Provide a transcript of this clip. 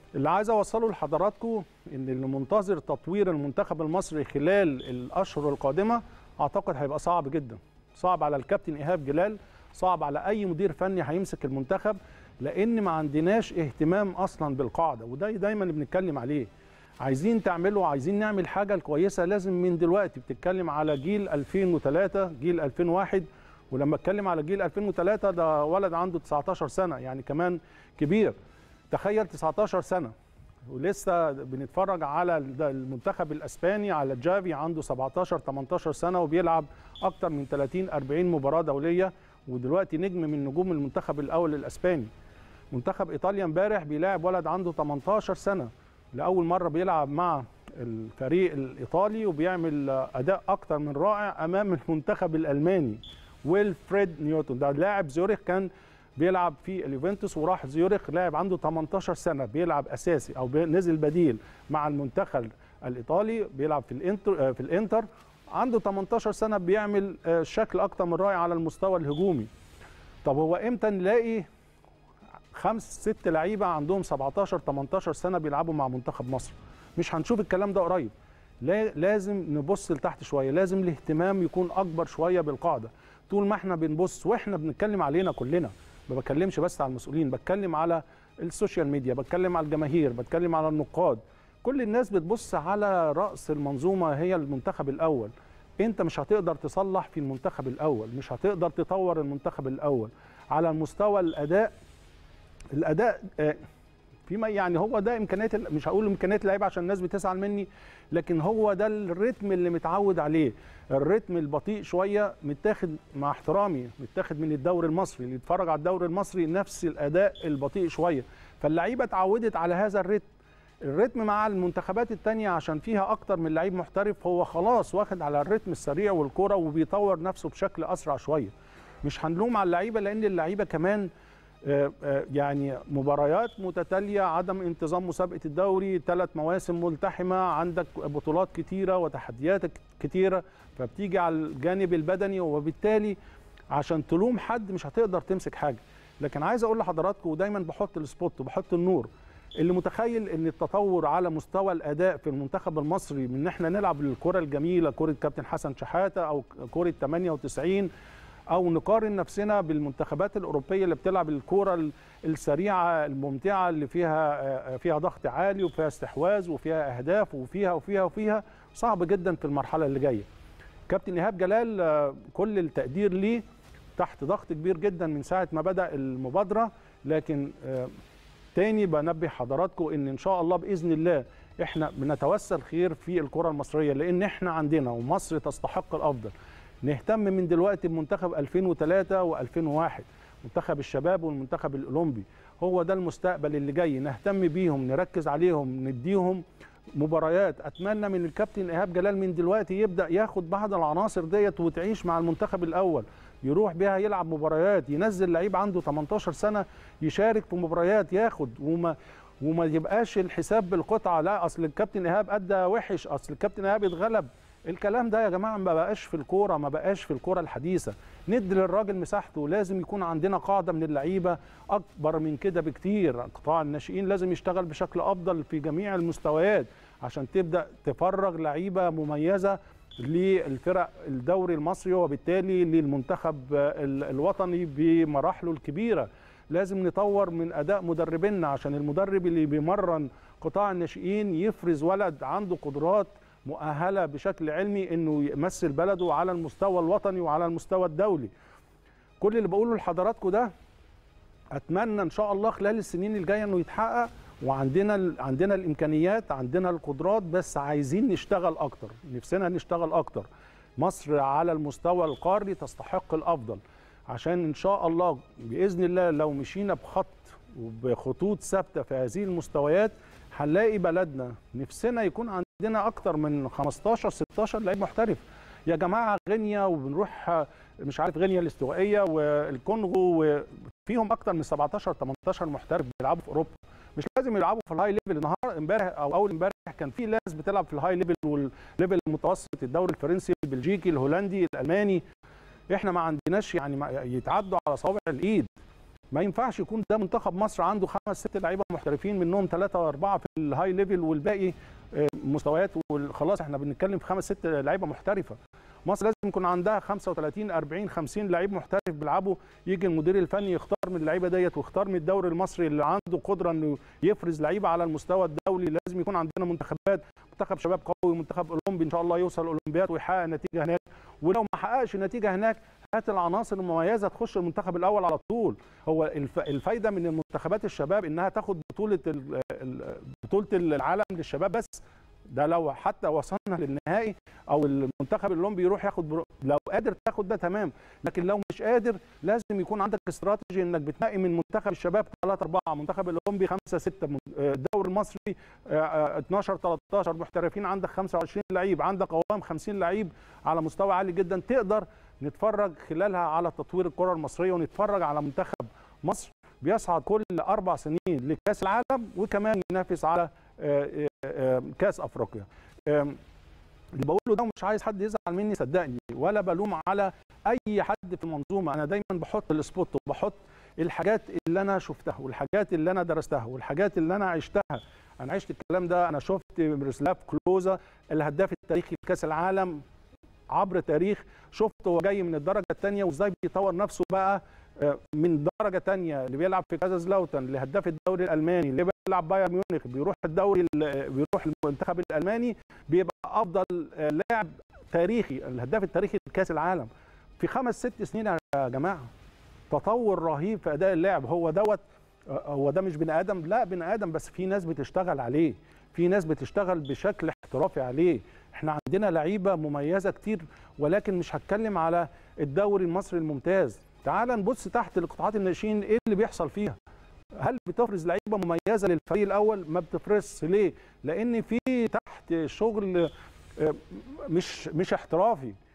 اللي عايز اوصله لحضراتكم ان اللي منتظر تطوير المنتخب المصري خلال الاشهر القادمه اعتقد هيبقى صعب جدا صعب على الكابتن ايهاب جلال صعب على اي مدير فني هيمسك المنتخب لان ما عندناش اهتمام اصلا بالقاعده وده دايما اللي بنتكلم عليه عايزين تعملوا عايزين نعمل حاجه كويسه لازم من دلوقتي بتتكلم على جيل 2003 جيل 2001 ولما اتكلم على جيل 2003 ده ولد عنده 19 سنه يعني كمان كبير تخيل 19 سنه ولسه بنتفرج على المنتخب الاسباني على جافي عنده 17 18 سنه وبيلعب اكتر من 30 40 مباراه دوليه ودلوقتي نجم من نجوم المنتخب الاول الاسباني منتخب ايطاليا امبارح بيلاعب ولد عنده 18 سنه لاول مره بيلعب مع الفريق الايطالي وبيعمل اداء اكتر من رائع امام المنتخب الالماني ويلفريد نيوتن ده لاعب زيورخ كان بيلعب في اليوفنتوس وراح زيورخ لاعب عنده 18 سنه بيلعب اساسي او نزل بديل مع المنتخب الايطالي بيلعب في الانتر في الانتر عنده 18 سنه بيعمل شكل اكتر من رائع على المستوى الهجومي طب هو امتى نلاقي خمس ست لعيبه عندهم 17 18 سنه بيلعبوا مع منتخب مصر مش هنشوف الكلام ده قريب لازم نبص لتحت شويه لازم الاهتمام يكون اكبر شويه بالقاعده طول ما احنا بنبص واحنا بنتكلم علينا كلنا ما بتكلمش بس على المسؤولين بتكلم على السوشيال ميديا بتكلم على الجماهير بتكلم على النقاد كل الناس بتبص على راس المنظومه هي المنتخب الاول انت مش هتقدر تصلح في المنتخب الاول مش هتقدر تطور المنتخب الاول على مستوى الاداء الاداء فيما يعني هو ده امكانيات مش هقول امكانيات اللعيبه عشان الناس بتزعل مني لكن هو ده الريتم اللي متعود عليه الريتم البطيء شويه متاخد مع احترامي متاخد من الدوري المصري اللي يتفرج على الدوري المصري نفس الاداء البطيء شويه فاللعيبه اتعودت على هذا الريتم الريتم مع المنتخبات التانية عشان فيها أكتر من لعيب محترف هو خلاص واخد على الريتم السريع والكرة وبيطور نفسه بشكل أسرع شوية مش هنلوم على اللعيبة لأن اللعيبة كمان يعني مباريات متتالية عدم انتظام مسابقة الدوري ثلاث مواسم ملتحمة عندك بطولات كتيرة وتحديات كتيرة فبتيجي على الجانب البدني وبالتالي عشان تلوم حد مش هتقدر تمسك حاجة لكن عايز أقول لحضراتكم ودايما بحط السبوت وبحط النور اللي متخيل ان التطور على مستوى الاداء في المنتخب المصري من ان احنا نلعب الكره الجميله كره كابتن حسن شحاته او كره 98 او نقارن نفسنا بالمنتخبات الاوروبيه اللي بتلعب الكوره السريعه الممتعه اللي فيها فيها ضغط عالي وفيها استحواذ وفيها اهداف وفيها وفيها وفيها صعب جدا في المرحله اللي جايه كابتن ايهاب جلال كل التقدير ليه تحت ضغط كبير جدا من ساعه ما بدا المبادره لكن تاني بنبه حضراتكم ان ان شاء الله باذن الله احنا بنتوسل خير في الكره المصريه لان احنا عندنا ومصر تستحق الافضل نهتم من دلوقتي بمنتخب 2003 و2001 منتخب الشباب والمنتخب الاولمبي هو ده المستقبل اللي جاي نهتم بيهم نركز عليهم نديهم مباريات اتمنى من الكابتن ايهاب جلال من دلوقتي يبدا ياخد بعض العناصر ديت وتعيش مع المنتخب الاول يروح بيها يلعب مباريات ينزل لعيب عنده 18 سنه يشارك في مباريات ياخد وما وما يبقاش الحساب بالقطعه لا اصل الكابتن ايهاب ادى وحش اصل الكابتن ايهاب اتغلب الكلام ده يا جماعه ما بقاش في الكوره ما بقاش في الكوره الحديثه ندي للراجل مساحته لازم يكون عندنا قاعده من اللعيبه اكبر من كده بكتير قطاع الناشئين لازم يشتغل بشكل افضل في جميع المستويات عشان تبدا تفرغ لعيبه مميزه للفرق الدوري المصري وبالتالي للمنتخب الوطني بمراحله الكبيره لازم نطور من اداء مدربينا عشان المدرب اللي بيمرن قطاع الناشئين يفرز ولد عنده قدرات مؤهله بشكل علمي انه يمثل بلده على المستوى الوطني وعلى المستوى الدولي كل اللي بقوله لحضراتكم ده اتمنى ان شاء الله خلال السنين الجايه انه يتحقق وعندنا عندنا الامكانيات عندنا القدرات بس عايزين نشتغل اكتر نفسنا نشتغل اكتر مصر على المستوى القاري تستحق الافضل عشان ان شاء الله باذن الله لو مشينا بخط وبخطوط ثابته في هذه المستويات هنلاقي بلدنا نفسنا يكون عندنا اكتر من 15 16 لعيب محترف يا جماعه غينيا وبنروح مش عارف غينيا الاستوائيه والكونغو وفيهم اكتر من 17 18 محترف بيلعبوا في اوروبا مش لازم يلعبوا في الهاي ليفل النهارده امبارح او اول امبارح كان في ناس بتلعب في الهاي ليفل والليفل المتوسط الدوري الفرنسي البلجيكي الهولندي الالماني احنا ما عندناش يعني يتعدوا على صوابع الايد ما ينفعش يكون ده منتخب مصر عنده خمس ست لعيبه محترفين منهم ثلاثه واربعه في الهاي ليفل والباقي آه، مستويات وخلاص احنا بنتكلم في خمس ست لعيبه محترفه مصر لازم يكون عندها 35 40 50 لعيب محترف بيلعبوا يجي المدير الفني يختار من اللعيبه ديت ويختار من الدوري المصري اللي عنده قدره انه يفرز لعيبه على المستوى الدولي لازم يكون عندنا منتخبات منتخب شباب قوي منتخب اولمبي ان شاء الله يوصل الاولمبياد ويحقق نتيجه هناك ولو ما حققش نتيجه هناك هات العناصر المميزه تخش المنتخب الاول على طول هو الف... الفايده من المنتخبات الشباب انها تاخد بطوله ال... بطوله العالم للشباب بس ده لو حتى وصلنا للنهائي او المنتخب الاولمبي يروح ياخد برو... لو قادر تاخد ده تمام لكن لو مش قادر لازم يكون عندك استراتيجي انك بتنقي من منتخب الشباب 3 4 منتخب الاولمبي 5 6 الدوري المصري 12 13 محترفين عندك 25 لعيب عندك قوام 50 لعيب على مستوى عالي جدا تقدر نتفرج خلالها على تطوير الكره المصريه ونتفرج على منتخب مصر بيصعد كل اربع سنين لكاس العالم وكمان ينافس على كاس افريقيا اللي بقوله ده مش عايز حد يزعل مني صدقني ولا بلوم على اي حد في المنظومه انا دايما بحط السبوت وبحط الحاجات اللي انا شفتها والحاجات اللي انا درستها والحاجات اللي انا عشتها انا عشت الكلام ده انا شفت ميرسلاف كلوزا الهداف التاريخي لكاس العالم عبر التاريخ شفته هو جاي من الدرجه الثانيه وازاي بيطور نفسه بقى من درجه ثانيه اللي بيلعب في كازازلاوتن لهداف الدوري الالماني اللي بيلعب بايرن ميونخ بيروح الدوري بيروح المنتخب الالماني بيبقى افضل لاعب تاريخي الهداف التاريخي لكاس العالم في خمس ست سنين يا جماعه تطور رهيب في اداء اللاعب هو دوت هو ده مش بني ادم لا بني ادم بس في ناس بتشتغل عليه في ناس بتشتغل بشكل احترافي عليه احنا عندنا لعيبه مميزه كتير ولكن مش هتكلم على الدوري المصري الممتاز تعال نبص تحت القطاعات الناشئين ايه اللي بيحصل فيها هل بتفرز لعيبه مميزه للفريق الاول ما بتفرزش ليه لان في تحت شغل مش مش احترافي